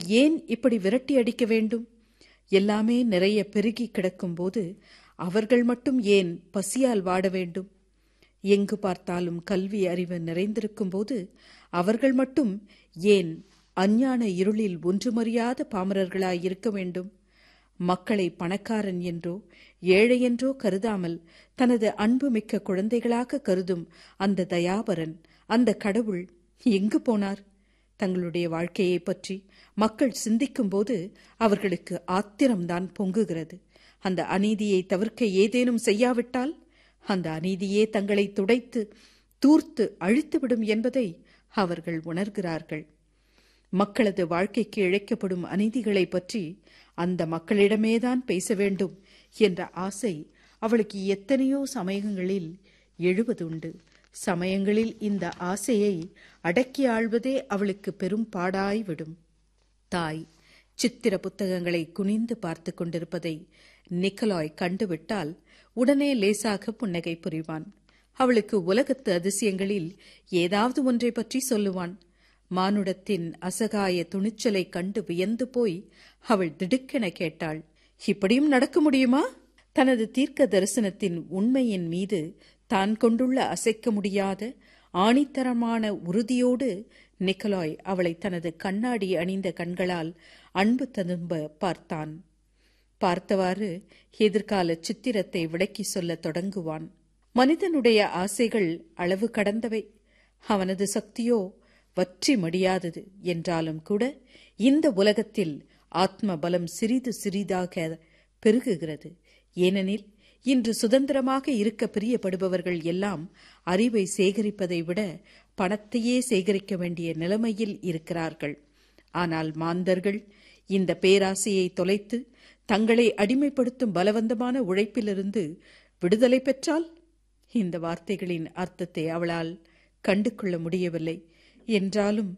ஏன் இப்படி விரட்டி அடிக்க வேண்டும் எல்லாமே நிறைய பெருகி கிடக்கும்போது அவர்கள் மட்டும் ஏன் பசியால் வாட வேண்டும் எங்கு பார்த்தாலும் கல்வி அறிவு நிறைந்திருக்கும்போது அவர்கள் மட்டும் ஏன் அஞ்ஞான இருளில் ஒன்றுமறியாத பாமரர்களாய் இருக்க வேண்டும் மக்களை பணக்காரன் என்றோ ஏழை என்றோ கருதாமல் தனது அன்புமிக்க குழந்தைகளாக கருதும் அந்த தயாபரன் அந்த கடவுள் எங்கு போனார் தங்களுடைய வாழ்க்கையை பற்றி மக்கள் சிந்திக்கும்போது அவர்களுக்கு ஆத்திரம்தான் பொங்குகிறது அந்த அநீதியை தவிர்க்க ஏதேனும் செய்யாவிட்டால் அந்த அநீதியே தங்களை துடைத்து தூர்த்து அழித்துவிடும் என்பதை அவர்கள் உணர்கிறார்கள் மக்களது வாழ்க்கைக்கு இழைக்கப்படும் அநீதிகளை பற்றி அந்த மக்களிடமேதான் பேச வேண்டும் என்ற ஆசை அவளுக்கு எத்தனையோ சமயங்களில் எழுவதுண்டு சமயங்களில் இந்த ஆசையை அடக்கி ஆள்வதே அவளுக்கு பெரும் பாடாய் விடும் தாய் சித்திர புத்தகங்களை குனிந்து பார்த்து கொண்டிருப்பதை நிக்கலாய் கண்டுவிட்டால் உடனே லேசாக புன்னகை புரிவான் அவளுக்கு உலகத்து அதிசயங்களில் ஏதாவது ஒன்றை பற்றி சொல்லுவான் மானுடத்தின் அசகாய துணிச்சலை கண்டு வியந்து போய் அவள் திடுக்கென கேட்டாள் இப்படியும் நடக்க முடியுமா தனது தீர்க்க தரிசனத்தின் உண்மையின் மீது தான் கொண்டுள்ள அசைக்க முடியாத ஆணித்தரமான உறுதியோடு நிக்கலாய் அவளை தனது கண்ணாடி அணிந்த கண்களால் அன்பு ததும்ப பார்த்தான் பார்த்தவாறு எதிர்கால சித்திரத்தை விளக்கி சொல்லத் தொடங்குவான் மனிதனுடைய ஆசைகள் அளவு கடந்தவை அவனது சக்தியோ வற்றி மடியாதது என்றாலும் கூட இந்த உலகத்தில் ஆத்ம பலம் சிறிது சிறிதாக பெருகுகிறது ஏனெனில் இன்று சுதந்திரமாக இருக்க பிரியப்படுபவர்கள் எல்லாம் அறிவை சேகரிப்பதை விட பணத்தையே சேகரிக்க வேண்டிய நிலைமையில் இருக்கிறார்கள் ஆனால் மாந்தர்கள் இந்த பேராசையை தொலைத்து தங்களை அடிமைப்படுத்தும் பலவந்தமான உழைப்பிலிருந்து விடுதலை பெற்றால் இந்த வார்த்தைகளின் அர்த்தத்தை அவளால் கண்டு கொள்ள முடியவில்லை என்றாலும்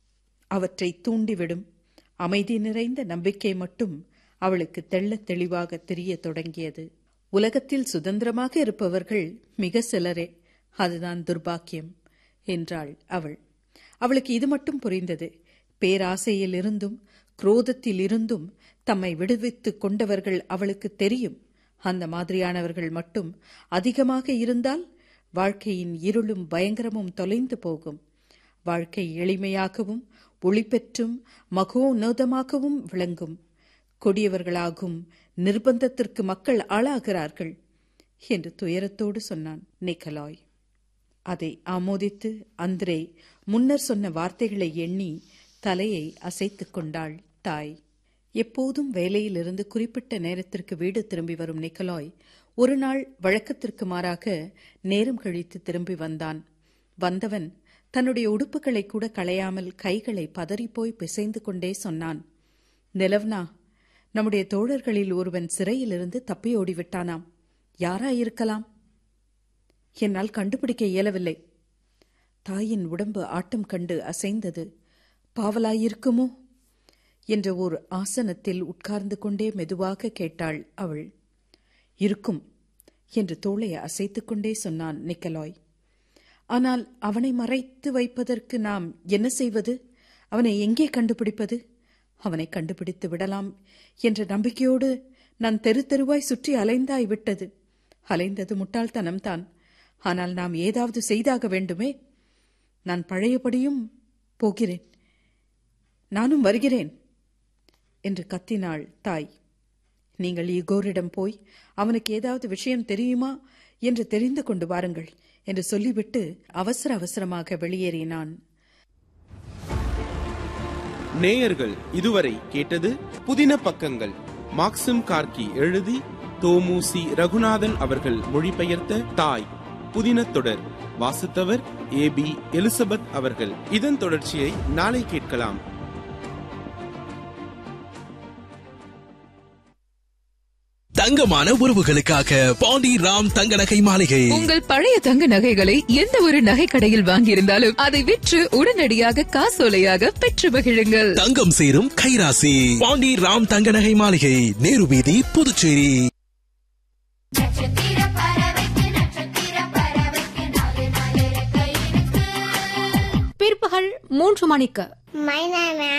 அவற்றை தூண்டிவிடும் அமைதி நிறைந்த நம்பிக்கை மட்டும் அவளுக்கு தெள்ளத் தெளிவாக தெரியத் தொடங்கியது உலகத்தில் சுதந்திரமாக இருப்பவர்கள் மிக சிலரே அதுதான் துர்பாக்கியம் என்றாள் அவள் அவளுக்கு இது மட்டும் புரிந்தது பேராசையில் இருந்தும் குரோதத்தில் இருந்தும் தம்மை விடுவித்துக் கொண்டவர்கள் அவளுக்கு தெரியும் அந்த மாதிரியானவர்கள் மட்டும் அதிகமாக இருந்தால் வாழ்க்கையின் இருளும் பயங்கரமும் தொலைந்து போகும் வாழ்க்கை எளிமையாகவும் ஒளிபெற்றும் மகோன்னதமாகவும் விளங்கும் கொடியவர்களாகும் நிர்பந்தத்திற்கு மக்கள் ஆளாகிறார்கள் என்று துயரத்தோடு சொன்னான் நிக்கலாய் அதை ஆமோதித்து அந்திரே முன்னர் சொன்ன வார்த்தைகளை எண்ணி தலையை அசைத்துக் கொண்டாள் தாய் எப்போதும் வேலையிலிருந்து குறிப்பிட்ட நேரத்திற்கு வீடு திரும்பி வரும் நிக்கலாய் ஒரு நாள் வழக்கத்திற்கு மாறாக நேரம் கழித்து திரும்பி வந்தான் வந்தவன் தன்னுடைய உடுப்புகளை கூட களையாமல் கைகளை பதறிப்போய் பிசைந்து கொண்டே சொன்னான் நிலவ்னா நம்முடைய தோழர்களில் ஒருவன் சிறையிலிருந்து தப்பி ஓடிவிட்டானாம் யாராயிருக்கலாம் என்னால் கண்டுபிடிக்க இயலவில்லை தாயின் உடம்பு ஆட்டம் கண்டு அசைந்தது பாவலாயிருக்குமோ என்ற ஒரு ஆசனத்தில் உட்கார்ந்து கொண்டே மெதுவாக கேட்டாள் அவள் இருக்கும் என்று தோளை அசைத்துக் கொண்டே சொன்னான் நிக்கலாய் ஆனால் அவனை மறைத்து வைப்பதற்கு நாம் என்ன செய்வது அவனை எங்கே கண்டுபிடிப்பது அவனை கண்டுபிடித்து விடலாம் என்ற நம்பிக்கையோடு நான் தெரு தெருவாய் சுற்றி அலைந்தாய் விட்டது அலைந்தது முட்டாள்தனம்தான் ஆனால் நாம் ஏதாவது செய்தாக வேண்டுமே நான் பழையபடியும் போகிறேன் நானும் வருகிறேன் என்று கத்தினாள் தாய் நீங்கள் இகோரிடம் போய் அவனுக்கு ஏதாவது விஷயம் தெரியுமா என்று தெரிந்து கொண்டு வாருங்கள் என்று சொல்லிவிட்டு அவசர அவசரமாக வெளியேறினான் நேயர்கள் இதுவரை கேட்டது புதின பக்கங்கள் மாக்சிம் கார்கி எழுதி தோமுசி ரகுநாதன் அவர்கள் மொழிபெயர்த்த தாய் புதின தொடர் வாசித்தவர் ஏ பி எலிசபெத் அவர்கள் இதன் தொடர்ச்சியை நாளை கேட்கலாம் தங்கமான உறவுகளுக்காக பாண்டி ராம் தங்க நகை மாளிகை உங்கள் பழைய தங்க நகைகளை எந்த ஒரு நகை கடையில் வாங்கியிருந்தாலும் அதை விற்று உடனடியாக காசோலையாக பெற்று மகிழுங்கள் தங்கம் சேரும் கைராசி பாண்டி ராம் தங்க நகை மாளிகை நேரு வீதி புதுச்சேரி நட்சத்திர பறவைக்கு நட்சத்திர பறவைக்கு நாலு நாலு ரெக்கை இருக்கு பிற்பகல் மூன்று மணிக்கு மை நேம்